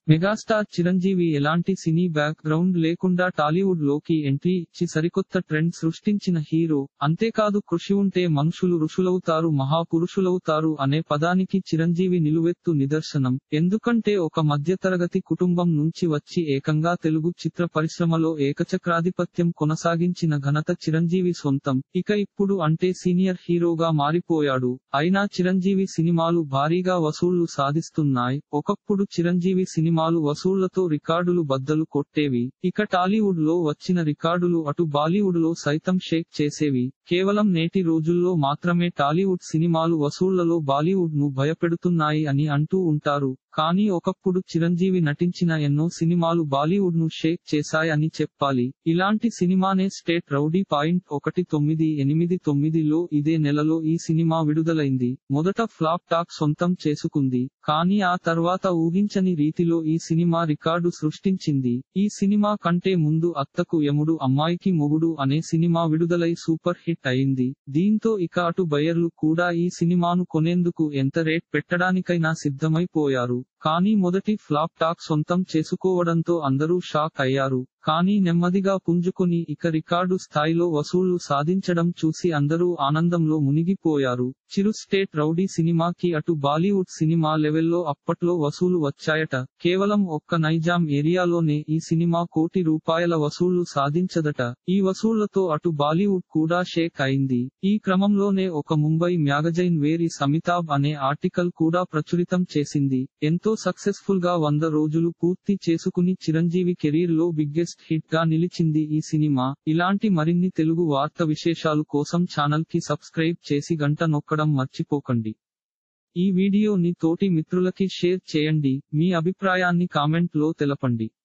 megastar Chiranjeevi ఎలాంటి సినీ back ground లేకుండా టాలీవుడ్ లోకి ఎంట్రీ ఇచ్చి సరికొత్త ట్రెండ్ సృష్టించిన హీరో అంతేకాదు కృషి ఉంటే మనుషులు ఋషులవుతారు మహాపురుషులవుతారు అనే పదానికి చిరంజీవి నిలువెత్తు నిదర్శనం ఎందుకంటే ఒక మధ్యతరగతి కుటుంబం నుంచి వచ్చి ఏకంగా తెలుగు చిత్ర పరిశ్రమలో ఏకచక్రాధిపత్యం కొనసాగించిన ఘనత చిరంజీవి సొంతం ఇక ఇప్పుడు అంటే సీనియర్ హీరోగా మారిపోయాడు అయినా చిరంజీవి సినిమాలు భారీగా వసూళ్లు సాధిస్తున్నాయి ఒకప్పుడు చిరంజీవి సినిమాలు వసూళ్లతో రికార్డులు బద్దలు కొట్టేవి ఇక టాలీవుడ్ లో వచ్చిన రికార్డులు అటు బాలీవుడ్ లో సైతం షేక్ చేసేవి కేవలం నేటి రోజుల్లో మాత్రమే టాలీవుడ్ సినిమాలు వసూళ్లలో బాలీవుడ్ ను భయపెడుతున్నాయి అని అంటూ ఉంటారు కానీ ఒకప్పుడు చిరంజీవి నటించిన ఎన్నో సినిమాలు బాలీవుడ్ ను షేక్ చేశాయని చెప్పాలి ఇలాంటి సినిమానే స్టేట్ రౌడీ పాయింట్ ఒకటి తొమ్మిది ఎనిమిది తొమ్మిదిలో ఇదే నెలలో ఈ సినిమా విడుదలైంది మొదట ఫ్లాప్ టాక్ సొంతం చేసుకుంది కానీ ఆ తర్వాత ఊహించని రీతిలో ఈ సినిమా రికార్డు సృష్టించింది ఈ సినిమా కంటే ముందు అత్తకు యముడు అమ్మాయికి మొగుడు అనే సినిమా విడుదలై సూపర్ హిట్ అయింది దీంతో ఇక అటు బయర్లు కూడా ఈ సినిమాను కొనేందుకు ఎంత రేట్ పెట్టడానికైనా సిద్ధమైపోయారు కానీ మొదటి ఫ్లాప్ టాక్ సొంతం చేసుకోవడంతో అందరూ షాక్ అయ్యారు కానీ నెమ్మదిగా పుంజుకొని ఇక రికార్డు స్థాయిలో వసూళ్లు సాధించడం చూసి అందరూ ఆనందంలో మునిగిపోయారు చిరు స్టేట్ రౌడీ సినిమాకి అటు బాలీవుడ్ సినిమా లెవెల్లో అప్పట్లో వసూలు వచ్చాయట కేవలం ఒక్క నైజాం ఏరియాలోనే ఈ సినిమా కోటి రూపాయల వసూళ్లు సాధించదట ఈ వసూళ్లతో అటు బాలీవుడ్ కూడా షేక్ అయింది ఈ క్రమంలోనే ఒక ముంబై మ్యాగజైన్ వేరి సమితాబ్ అనే ఆర్టికల్ కూడా ప్రచురితం చేసింది ఎంతో సక్సెస్ఫుల్ గా వంద రోజులు పూర్తి చేసుకుని చిరంజీవి కెరీర్ లో బిగ్గెస్ట్ హిట్ గా నిలిచింది ఈ సినిమా ఇలాంటి మరిన్ని తెలుగు వార్త విశేషాలు కోసం ఛానల్ కి సబ్స్క్రైబ్ చేసి గంట నొక్కడం మర్చిపోకండి ఈ వీడియోని తోటి మిత్రులకి షేర్ చేయండి మీ అభిప్రాయాన్ని కామెంట్ లో తెలపండి